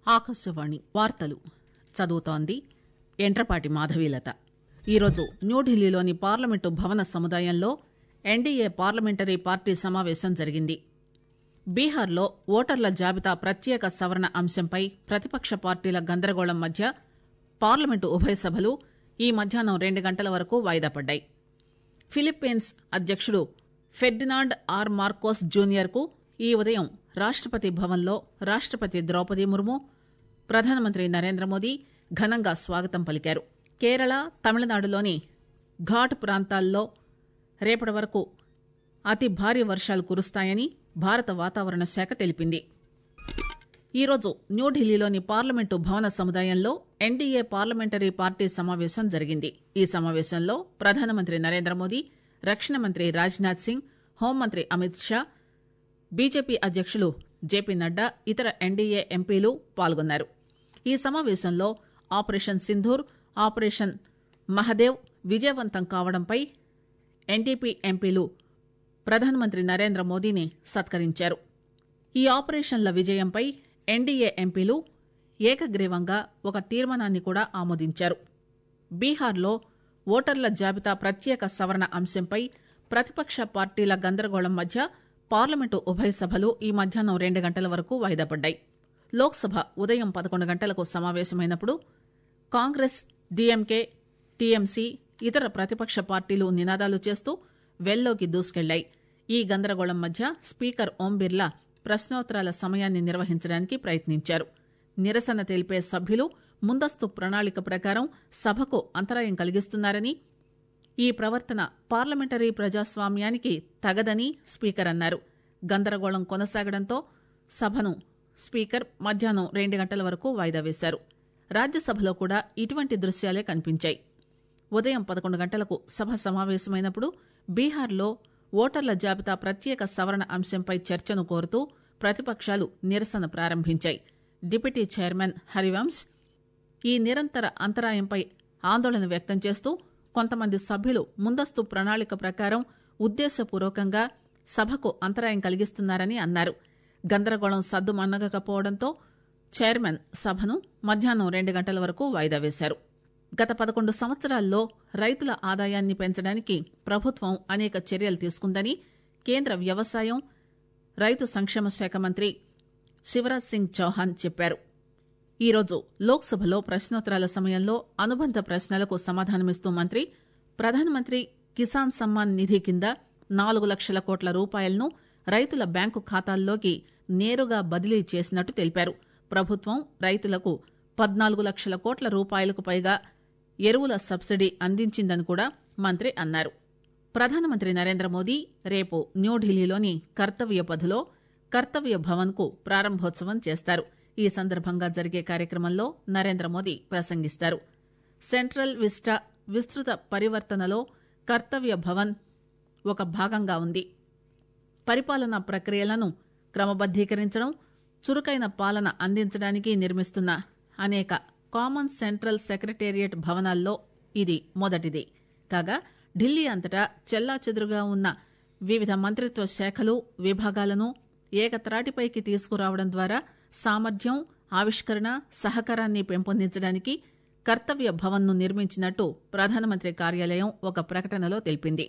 ఆకాశవాణి వార్తలు చదువుతోంది ఎంట్రపాటి మాధవీలత ఈరోజు న్యూఢిల్లీలోని పార్లమెంటు భవన సముదాయంలో ఎన్డీఏ పార్లమెంటరీ పార్టీ సమావేశం జరిగింది బీహార్లో ఓటర్ల జాబితా ప్రత్యేక సవరణ అంశంపై ప్రతిపక్ష పార్టీల గందరగోళం మధ్య పార్లమెంటు ఉభయ సభలు ఈ మధ్యాహ్నం రెండు గంటల వరకు వాయిదా పడ్డాయి ఫిలిప్పీన్స్ అధ్యకుడు ఫెర్డినాండ్ ఆర్ మార్కోస్ జూనియర్ కు ఈ ఉదయం రాష్టపతి భవన్లో రాష్టపతి ద్రౌపది ముర్ము ప్రధానమంత్రి నరేంద్ర మోదీ ఘనంగా స్వాగతం పలికారు కేరళ తమిళనాడులోని ఘాట్ ప్రాంతాల్లో రేపటి వరకు అతి భారీ వర్షాలు కురుస్తాయని భారత వాతావరణ శాఖ తెలిపింది ఈరోజు న్యూఢిల్లీలోని పార్లమెంటు భవన సముదాయంలో ఎన్డీఏ పార్లమెంటరీ పార్టీ సమావేశం జరిగింది ఈ సమావేశంలో ప్రధానమంత్రి నరేంద్ర మోదీ రక్షణ మంత్రి రాజ్నాథ్ సింగ్ హోంమంత్రి అమిత్ షా బీజేపీ అధ్యకులు జేపీ నడ్డా ఇతర ఎన్డీఏ ఎంపీలు పాల్గొన్నారు ఈ సమావేశంలో ఆపరేషన్ సింధూర్ ఆపరేషన్ మహదేవ్ విజయవంతం కావడంపై ఎన్డీపీ ఎంపీలు ప్రధానమంత్రి నరేంద్ర మోదీని సత్కరించారు ఈ ఆపరేషన్ల విజయంపై ఎన్డీఏ ఎంపీలు ఏకగ్రీవంగా ఒక తీర్మానాన్ని కూడా ఆమోదించారు బీహార్లో ఓటర్ల జాబితా ప్రత్యేక సవరణ అంశంపై ప్రతిపక్ష పార్టీల గందరగోళం మధ్య పార్లమెంటు ఉభయ సభలు ఈ మధ్యాహ్నం రెండు గంటల వరకు వాయిదా పడ్డాయి లోక్సభ ఉదయం పదకొండు గంటలకు సమావేశమైనప్పుడు కాంగ్రెస్ డీఎంకే టీఎంసీ ఇతర ప్రతిపక్ష పార్టీలు నినాదాలు చేస్తూ వెల్లోకి దూసుకెళ్లాయి ఈ గందరగోళం మధ్య స్పీకర్ ఓం బిర్లా ప్రశ్నోత్తరాల సమయాన్ని నిర్వహించడానికి ప్రయత్నించారు నిరసన తెలిపే సభ్యులు ముందస్తు ప్రణాళిక ప్రకారం సభకు అంతరాయం కలిగిస్తున్నారని ఈ ప్రవర్తన పార్లమెంటరీ ప్రజాస్వామ్యానికి తగదని స్పీకర్ అన్నారు గందరగోళం కొనసాగడంతో సభను స్పీకర్ మధ్యాహ్నం రెండు గంటల వరకు వాయిదా వేశారు రాజ్యసభలో కూడా ఇటువంటి దృశ్యాలే కనిపించాయి ఉదయం పదకొండు గంటలకు సభ సమావేశమైనప్పుడు బీహార్లో ఓటర్ల జాబితా ప్రత్యేక సవరణ అంశంపై చర్చను కోరుతూ ప్రతిపక్షాలు నిరసన ప్రారంభించాయి డిప్యూటీ చైర్మన్ హరివంశ్ ఈ నిరంతర అంతరాయంపై ఆందోళన వ్యక్తం చేస్తూ కొంతమంది సభ్యులు ముందస్తు ప్రణాళిక ప్రకారం ఉద్దేశపూర్వకంగా సభకు అంతరాయం కలిగిస్తున్నారని అన్నారు గందరగోళం సద్దుమణగకపోవడంతో చైర్మన్ సభను మధ్యాహ్నం రెండు గంటల వరకు వాయిదా వేశారు గత పదకొండు సంవత్సరాల్లో రైతుల ఆదాయాన్ని పెంచడానికి ప్రభుత్వం అనేక చర్యలు తీసుకుందని కేంద్ర వ్యవసాయం రైతు సంక్షేమ శాఖ మంత్రి శివరాజ్ సింగ్ చౌహాన్ చెప్పారు ఈరోజు లోక్సభలో ప్రశ్నోత్తరాల సమయంలో అనుబంధ ప్రశ్నలకు సమాధానమిస్తూ మంత్రి ప్రధానమంత్రి కిసాన్ సమ్మాన్ నిధి కింద నాలుగు లక్షల కోట్ల రూపాయలను రైతుల బ్యాంకు ఖాతాల్లోకి నేరుగా బదిలీ చేసినట్టు తెలిపారు ప్రభుత్వం రైతులకు పద్నాలుగు లక్షల కోట్ల రూపాయలకు పైగా ఎరువుల సబ్సిడీ అందించిందని కూడా మంత్రి అన్నారు ప్రధానమంత్రి నరేంద్ర మోదీ రేపు న్యూఢిల్లీలోని కర్తవ్య పథులో కర్తవ్య భవన్ కు ప్రారంభోత్సవం చేస్తారు ఈ సందర్భంగా జరిగే కార్యక్రమంలో నరేంద్ర మోదీ ప్రసంగిస్తారు సెంట్రల్ విస్టా విస్తృత పరివర్తనలో కర్తవ్య భవన్ ఒక భాగంగా ఉంది పరిపాలనా ప్రక్రియలను క్రమబద్దీకరించడం చురుకైన పాలన అందించడానికి నిర్మిస్తున్న అనేక కామన్ సెంట్రల్ సెక్రటేరియట్ భవనాల్లో ఇది మొదటిది కాగా ఢిల్లీ అంతటా చెల్లాచెదురుగా ఉన్న వివిధ మంత్రిత్వ శాఖలు విభాగాలను ఏకత్రాటిపైకి తీసుకురావడం ద్వారా సామర్థ్యం ఆవిష్కరణ సహకారాన్ని పెంపొందించడానికి కర్తవ్య భవన్ను నిర్మించినట్టు ప్రధానమంత్రి కార్యాలయం ఒక ప్రకటనలో తెలిపింది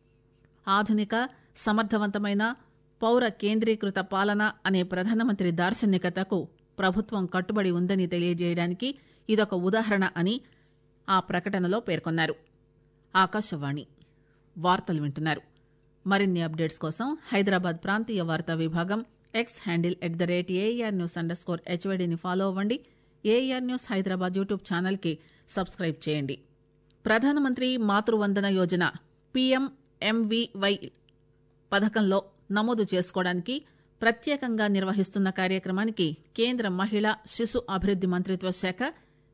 ఆధునిక సమర్థవంతమైన పౌర కేంద్రీకృత పాలన అనే ప్రధానమంత్రి దార్శనికతకు ప్రభుత్వం కట్టుబడి ఉందని తెలియజేయడానికి ఇదొక ఉదాహరణ అని ఆ ప్రకటనలో పేర్కొన్నారు ఆకాశవాణి వార్తలు వింటున్నారు మరిన్ని అప్డేట్స్ కోసం హైదరాబాద్ ప్రాంతీయ వార్తా విభాగం X handle at the rate A R news underscore హెచ్వైడీని ఫాలో అవ్వండి A R news Hyderabad YouTube channel కి సబ్స్క్రైబ్ చేయండి ప్రధానమంత్రి మాతృవందన యోజన పీఎంఎంవీవై పథకంలో నమోదు చేసుకోవడానికి ప్రత్యేకంగా నిర్వహిస్తున్న కార్యక్రమానికి కేంద్ర మహిళా శిశు అభివృద్ది మంత్రిత్వ శాఖ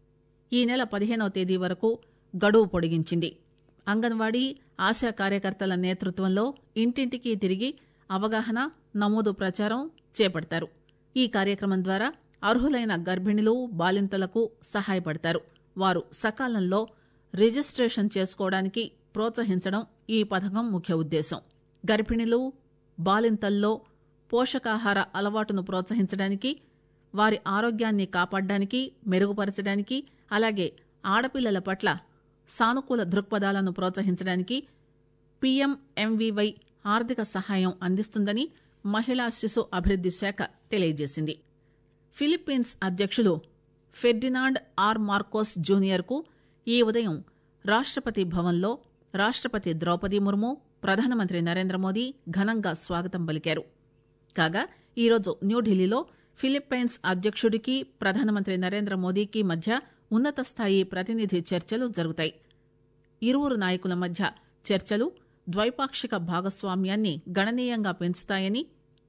ఈ నెల పదిహేనవ తేదీ వరకు గడువు పొడిగించింది అంగన్వాడీ ఆశా కార్యకర్తల నేతృత్వంలో ఇంటింటికి తిరిగి అవగాహన నమోదు ప్రచారం చేపడతారు ఈ కార్యక్రమం ద్వారా అర్హులైన గర్భిణులు బాలింతలకు సహాయపడతారు వారు సకాలంలో రిజిస్ట్రేషన్ చేసుకోవడానికి ప్రోత్సహించడం ఈ పథకం ముఖ్య ఉద్దేశం గర్భిణులు బాలింతల్లో పోషకాహార అలవాటును ప్రోత్సహించడానికి వారి ఆరోగ్యాన్ని కాపాడడానికి మెరుగుపరచడానికి అలాగే ఆడపిల్లల పట్ల సానుకూల దృక్పథాలను ప్రోత్సహించడానికి పీఎం ఎంవీవై ఆర్థిక సహాయం అందిస్తుందని మహిళా శిశు అభివృద్ది శాఖ తెలియజేసింది ఫిలిప్పీన్స్ అధ్యక్షులు ఫెర్డినాండ్ ఆర్ మార్కోస్ జూనియర్ కు ఈ ఉదయం రాష్టపతి భవన్లో రాష్టపతి ద్రౌపది ముర్ము ప్రధానమంత్రి నరేంద్ర మోదీ ఘనంగా స్వాగతం పలికారు కాగా ఈరోజు న్యూఢిల్లీలో ఫిలిప్పైన్స్ అధ్యక్షుడికి ప్రధానమంత్రి నరేంద్ర మోదీకి మధ్య ఉన్నత స్థాయి ప్రతినిధి చర్చలు జరుగుతాయి ఇరువురు నాయకుల మధ్య చర్చలు ద్వైపాక్షిక భాగస్వామ్యాన్ని గణనీయంగా పెంచుతాయని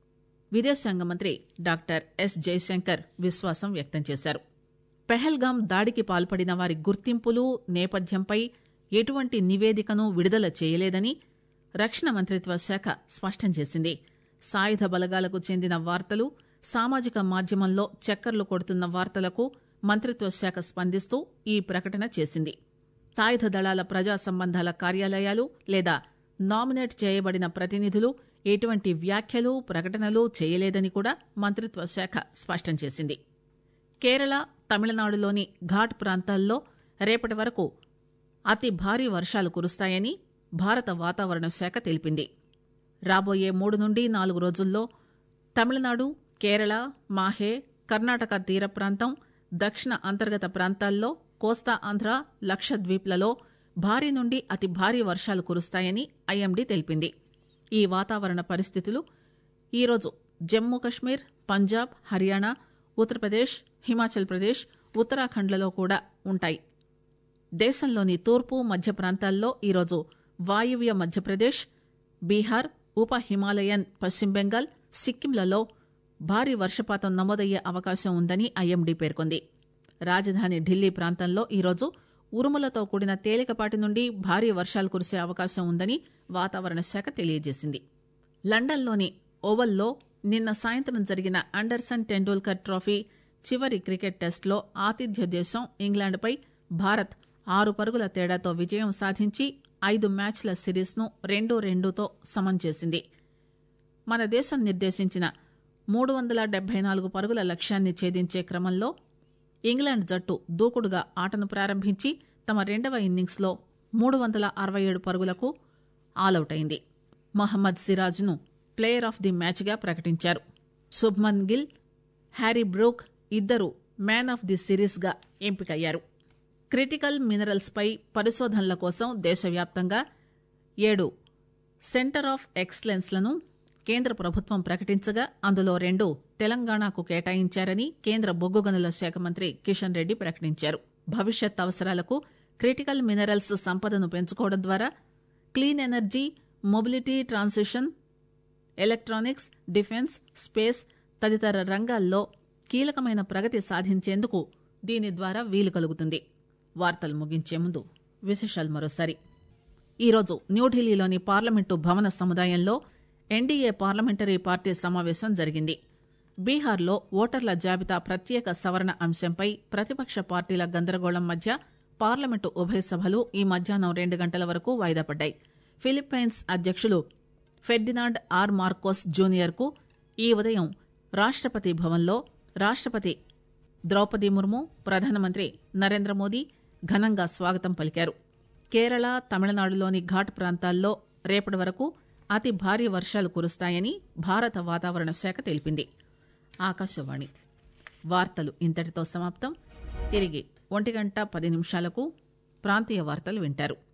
విదేశాంగ మంత్రి డాక్టర్ ఎస్ జయశంకర్ విశ్వాసం వ్యక్తం చేశారు పెహల్గాం దాడికి పాల్పడిన వారి గుర్తింపులు నేపథ్యంపై ఎటువంటి నివేదికను విడుదల చేయలేదని రక్షణ మంత్రిత్వ శాఖ స్పష్టం చేసింది సాయుధ బలగాలకు చెందిన వార్తలు సామాజిక మాధ్యమంలో చక్కర్లు కొడుతున్న వార్తలకు మంత్రిత్వ శాఖ స్పందిస్తూ ఈ ప్రకటన చేసింది సాయుధ దళాల ప్రజా సంబంధాల కార్యాలయాలు లేదా నామినేట్ చేయబడిన ప్రతినిధులు ఎటువంటి వ్యాఖ్యలు ప్రకటనలు చేయలేదని కూడా మంత్రిత్వ శాఖ స్పష్టం చేసింది కేరళ తమిళనాడులోని ఘాట్ ప్రాంతాల్లో రేపటి వరకు అతి భారీ వర్షాలు కురుస్తాయని భారత వాతావరణ శాఖ తెలిపింది రాబోయే మూడు నుండి నాలుగు రోజుల్లో తమిళనాడు కేరళ మాహే కర్ణాటక తీర ప్రాంతం దక్షిణ అంతర్గత ప్రాంతాల్లో కోస్తా ఆంధ్ర లక్షద్వీప్లలో భారీ నుండి అతి భారీ వర్షాలు కురుస్తాయని ఐఎండీ తెలిపింది ఈ వాతావరణ పరిస్థితులు ఈరోజు జమ్మూ కశ్మీర్ పంజాబ్ హర్యానా ఉత్తరప్రదేశ్ హిమాచల్ ప్రదేశ్ ఉత్తరాఖండ్లలో కూడా ఉంటాయి దేశంలోని తూర్పు మధ్య ప్రాంతాల్లో ఈరోజు వాయువ్య మధ్యప్రదేశ్ బీహార్ ఉప హిమాలయన్ పశ్చిమ బెంగాల్ సిక్కింలలో భారీ వర్షపాతం నమోదయ్యే అవకాశం ఉందని ఐఎండీ పేర్కొంది రాజధాని ఢిల్లీ ప్రాంతంలో ఈరోజు ఉరుములతో కూడిన తేలికపాటి నుండి భారీ వర్షాలు కురిసే అవకాశం ఉందని వాతావరణ శాఖ తెలియజేసింది లండన్లోని ఓవల్లో నిన్న సాయంత్రం జరిగిన అండర్సన్ టెండూల్కర్ ట్రోఫీ చివరి క్రికెట్ టెస్టులో ఆతిథ్య దేశం ఇంగ్లాండ్పై భారత్ ఆరు పరుగుల తేడాతో విజయం సాధించి ఐదు మ్యాచ్ల సిరీస్ను రెండు రెండుతో సమం చేసింది మన దేశం నిర్దేశించిన మూడు వందల డెబ్బై నాలుగు పరుగుల లక్ష్యాన్ని ఛేదించే క్రమంలో ఇంగ్లాండ్ జట్టు దూకుడుగా ఆటను ప్రారంభించి తమ రెండవ ఇన్నింగ్స్లో మూడు వందల అరవై ఏడు పరుగులకు ఆలౌట్ అయింది మహమ్మద్ సిరాజ్ను ప్లేయర్ ఆఫ్ ది మ్యాచ్గా ప్రకటించారు శుభ్మన్ గిల్ హ్యారీ బ్రూక్ ఇద్దరు మ్యాన్ ఆఫ్ ది సిరీస్గా ఎంపికయ్యారు క్రిటికల్ మినరల్స్ పై పరిశోధనల కోసం దేశవ్యాప్తంగా ఏడు సెంటర్ ఆఫ్ ఎక్సలెన్స్లను కేంద్ర ప్రభుత్వం ప్రకటించగా అందులో రెండు తెలంగాణకు కేటాయించారని కేంద్ర బొగ్గు గనుల శాఖ మంత్రి కిషన్ రెడ్డి ప్రకటించారు భవిష్యత్ అవసరాలకు క్రిటికల్ మినరల్స్ సంపదను పెంచుకోవడం ద్వారా clean energy mobility transition electronics defence space తదితర రంగాల్లో కీలకమైన ప్రగతి సాధించేందుకు దీని ద్వారా వీలు కలుగుతుంది వార్తలు ముగించే ముందు విశేషాలు మరోసారి ఈరోజు న్యూఢిల్లీలోని పార్లమెంటు భవన సముదాయంలో ఎన్డీఏ పార్లమెంటరీ పార్టీ సమావేశం జరిగింది బీహార్లో ఓటర్ల జాబితా ప్రత్యేక సవరణ అంశంపై ప్రతిపక్ష పార్టీల గందరగోళం మధ్య పార్లమెంటు ఉభయ సభలు ఈ మధ్యాహ్నం రెండు గంటల వరకు వాయిదా పడ్డాయి ఫిలిప్పైన్స్ అధ్యక్షులు ఫెర్డినాండ్ ఆర్ మార్కోస్ జూనియర్ కు ఈ ఉదయం రాష్టపతి భవన్లో రాష్టపతి ద్రౌపది ముర్ము ప్రధానమంత్రి నరేంద్ర మోదీ ఘనంగా స్వాగతం పలికారు కేరళ తమిళనాడులోని ఘాట్ ప్రాంతాల్లో రేపటి వరకు అతి భారీ వర్షాలు కురుస్తాయని భారత వాతావరణ శాఖ తెలిపింది ఆకాశవాణి వార్తలు ఇంతటితో సమాప్తం తిరిగి ఒంటి గంట పది నిమిషాలకు ప్రాంతీయ వార్తలు వింటారు